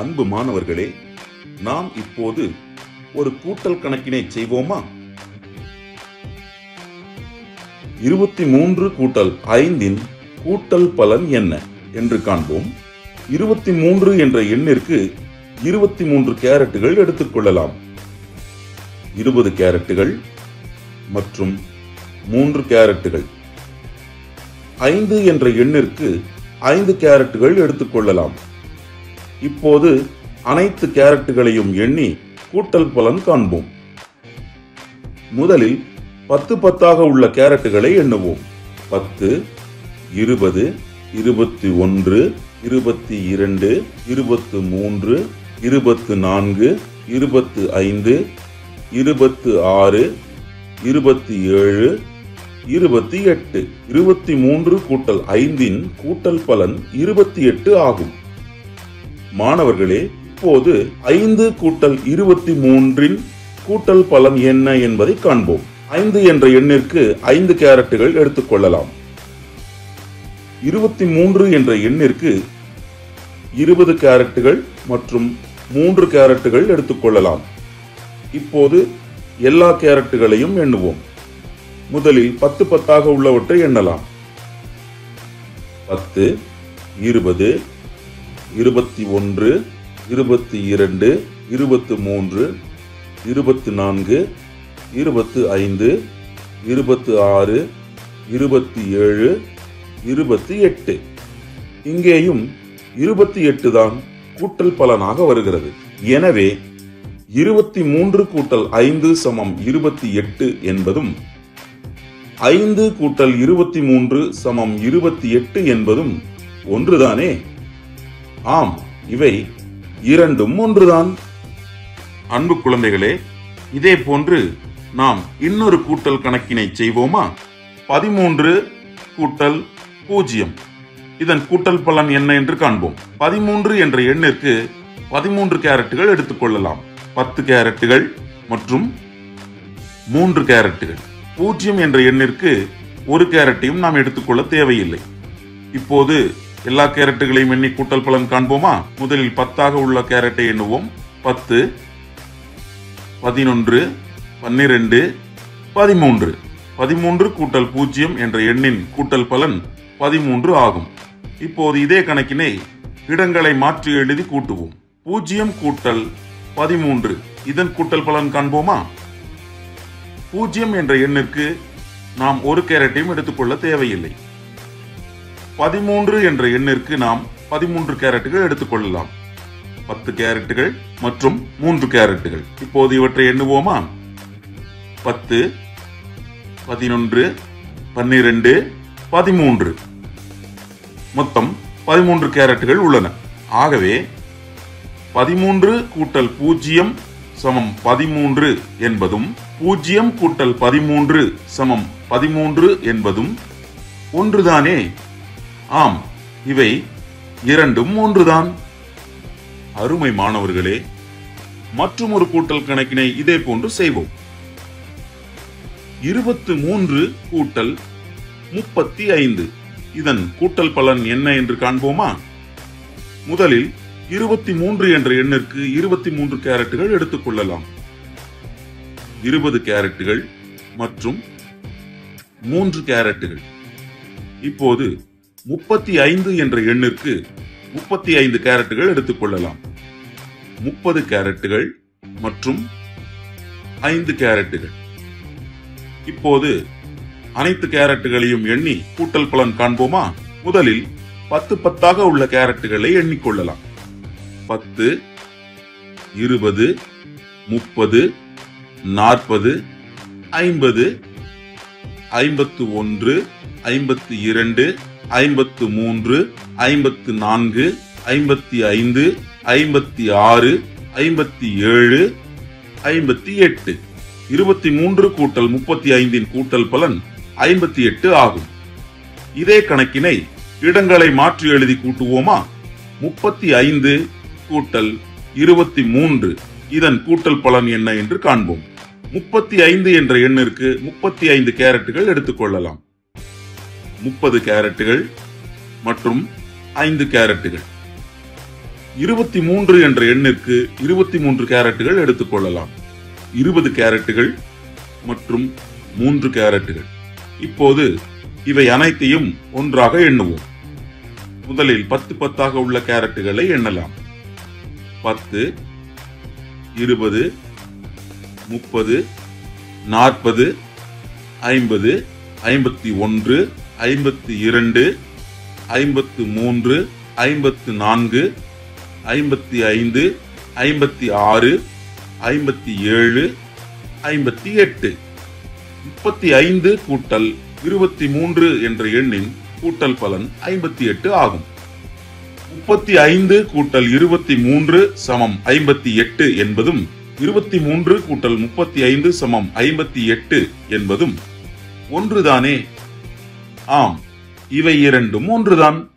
அன்பு மாணவர்களே நாம் இப்போது ஒரு கூட்டல் கணக்கினை செய்வோமா இருபத்தி மூன்று கூட்டல் ஐந்தின் கூட்டல் பலன் என்ன என்று காண்போம் இருபத்தி மூன்று என்ற எண்ணிற்கு இருபத்தி மூன்று கேரட்டுகள் எடுத்துக்கொள்ளலாம் இருபது கேரட்டுகள் மற்றும் மூன்று கேரட்டுகள் ஐந்து என்ற எண்ணிற்கு ஐந்து கேரட்டுகள் எடுத்துக்கொள்ளலாம் இப்போது அனைத்து கேரட்டுகளையும் எண்ணி கூட்டல் பலன் காண்போம் முதலில் பத்து பத்தாக உள்ள கேரட்டுகளை எண்ணுவோம் பத்து இருபது இருபத்தி ஒன்று இருபத்தி இரண்டு இருபத்து மூன்று இருபத்து நான்கு இருபத்து ஐந்து இருபத்து ஆறு இருபத்தி ஏழு இருபத்தி எட்டு இருபத்தி மூன்று கூட்டல் ஐந்தின் கூட்டல் பலன் இருபத்தி எட்டு ஆகும் மாணவர்களே இப்போது ஐந்து கூட்டல் இருபத்தி மூன்றின் கூட்டல் பலன் என்ன என்பதை காண்போம் ஐந்து என்ற எண்ணிற்கு ஐந்து கேரட்டுகள் எடுத்துக்கொள்ளலாம் இருபத்தி மூன்று என்ற எண்ணிற்கு இருபது கேரட்டுகள் மற்றும் மூன்று கேரட்டுகள் எடுத்துக்கொள்ளலாம் இப்போது எல்லா கேரட்டுகளையும் எண்ணுவோம் முதலில் பத்து பத்தாக உள்ளவற்றை எண்ணலாம் பத்து இருபது இருபத்தி ஒன்று இருபத்தி இரண்டு இருபத்து மூன்று இருபத்து நான்கு இருபத்து ஐந்து இருபத்து ஆறு இருபத்தி ஏழு இருபத்தி எட்டு இங்கேயும் இருபத்தி எட்டு தான் கூட்டல் பலனாக வருகிறது எனவே இருபத்தி மூன்று கூட்டல் ஐந்து சமம் இருபத்தி எட்டு என்பதும் ஐந்து கூட்டல் இருபத்தி மூன்று சமம் இருபத்தி எட்டு என்பதும் ஒன்றுதானே ஆம் இவை இரண்டும் ஒன்றுதான் அன்பு குழந்தைகளே இதே போன்று நாம் இன்னொரு கூட்டல் கணக்கினை செய்வோமா பதிமூன்று கூட்டல் பூஜ்ஜியம் இதன் கூட்டல் பலன் என்ன என்று காண்போம் பதிமூன்று என்ற எண்ணிற்கு பதிமூன்று கேரட்டுகள் எடுத்துக்கொள்ளலாம் பத்து கேரட்டுகள் மற்றும் மூன்று கேரட்டுகள் பூஜ்ஜியம் என்ற எண்ணிற்கு ஒரு கேரட்டையும் நாம் எடுத்துக்கொள்ள தேவையில்லை இப்போது எல்லா கேரட்டுகளையும் எண்ணி கூட்டல் பலன் காண்போமா முதலில் பத்தாக உள்ள கேரட்டை எண்ணுவோம் பத்து பதினொன்று பன்னிரண்டு பதிமூன்று பதிமூன்று கூட்டல் பூஜ்ஜியம் என்ற எண்ணின் கூட்டல் பலன் பதிமூன்று ஆகும் இப்போது இதே கணக்கினை இடங்களை மாற்றி எழுதி கூட்டுவோம் பூஜ்ஜியம் கூட்டல் பதிமூன்று இதன் கூட்டல் பலன் காண்போமா பூஜ்ஜியம் என்ற எண்ணிற்கு நாம் ஒரு கேரட்டையும் எடுத்துக்கொள்ள தேவையில்லை பதிமூன்று என்ற எண்ணிற்கு நாம் பதிமூன்று கேரட்டுகள் எடுத்துக்கொள்ளலாம் பத்து கேரட்டுகள் மற்றும் மூன்று கேரட்டுகள் இப்போது இவற்றை எண்ணுவோமா பத்து பதினொன்று பன்னிரண்டு பதிமூன்று மொத்தம் பதிமூன்று கேரட்டுகள் உள்ளன ஆகவே பதிமூன்று கூட்டல் பூஜ்ஜியம் சமம் பதிமூன்று என்பதும் பூஜ்ஜியம் கூட்டல் பதிமூன்று சமம் பதிமூன்று என்பதும் ஒன்றுதானே ஆம் இவை இரண்டும் ஒன்றுதான் அருமை மாணவர்களே மற்றும் ஒரு கூட்டல் கணக்கினை இதே போன்று செய்வோம் இருபத்து மூன்று கூட்டல் முப்பத்தி ஐந்து இதன் கூட்டல் பலன் என்ன என்று காண்போமா முதலில் இருபத்தி மூன்று என்ற எண்ணிற்கு இருபத்தி மூன்று கேரட்டுகள் எடுத்துக்கொள்ளலாம் இருபது கேரட்டுகள் மற்றும் மூன்று கேரட்டுகள் இப்போது முப்பத்தி ஐந்து என்ற எண்ணிற்கு முப்பத்தி ஐந்து கேரட்டுகள் எடுத்துக்கொள்ளலாம் முப்பது கேரட்டுகள் மற்றும் ஐந்து கேரட்டுகள் இப்போது அனைத்து கேரட்டுகளையும் எண்ணி கூட்டல் பலன் காண்போமா முதலில் பத்து பத்தாக உள்ள கேரட்டுகளை எண்ணிக்கொள்ளலாம் பத்து இருபது முப்பது நாற்பது ஐம்பது ஐம்பத்து ஒன்று ஐம்பத்து இரண்டு ஐம்பத்து மூன்று ஐம்பத்து நான்கு ஐம்பத்தி ஐந்து ஐம்பத்தி ஆறு ஐம்பத்தி ஏழு ஐம்பத்தி எட்டு இருபத்தி மூன்று கூட்டல் முப்பத்தி ஐந்தின் கூட்டல் பலன் ஐம்பத்தி எட்டு ஆகும் இதே கணக்கினை இடங்களை மாற்றி எழுதி கூட்டுவோமா முப்பத்தி ஐந்து கூட்டல் இருபத்தி மூன்று இதன் கூட்டல் பலன் என்ன என்று காண்போம் முப்பத்தி ஐந்து என்ற எண்ணிற்கு முப்பத்தி ஐந்து கேரட்டுகள் எடுத்துக்கொள்ளலாம் முப்பது கேரட்டுகள் மற்றும் ஐந்து கேரட்டுகள் இருபத்தி மூன்று என்ற எண்ணிற்கு இருபத்தி மூன்று கேரட்டுகள் எடுத்துக்கொள்ளலாம் இருபது கேரட்டுகள் மற்றும் மூன்று கேரட்டுகள் இப்போது இவை அனைத்தையும் ஒன்றாக எண்ணுவோம் முதலில் பத்து பத்தாக உள்ள கேரட்டுகளை எண்ணலாம் பத்து இருபது முப்பது நாற்பது ஐம்பது ஐம்பத்தி ஒன்று ஐம்பத்தி இரண்டு ஐம்பத்து மூன்று ஐம்பத்து நான்கு ஐம்பத்தி ஐந்து ஐம்பத்தி ஆறு ஐம்பத்தி ஏழு ஐம்பத்தி எட்டு முப்பத்தி ஐந்து கூட்டல் இருபத்தி மூன்று என்ற எண்ணின் கூட்டல் பலன் ஐம்பத்தி எட்டு ஆகும் முப்பத்தி ஐந்து கூட்டல் இருபத்தி மூன்று சமம் ஐம்பத்தி எட்டு என்பதும் இருபத்தி மூன்று கூட்டல் முப்பத்தி ஐந்து சமம் ஐம்பத்தி எட்டு என்பதும் ஒன்றுதானே ஆம் இவை இரண்டும் ஒன்றுதான்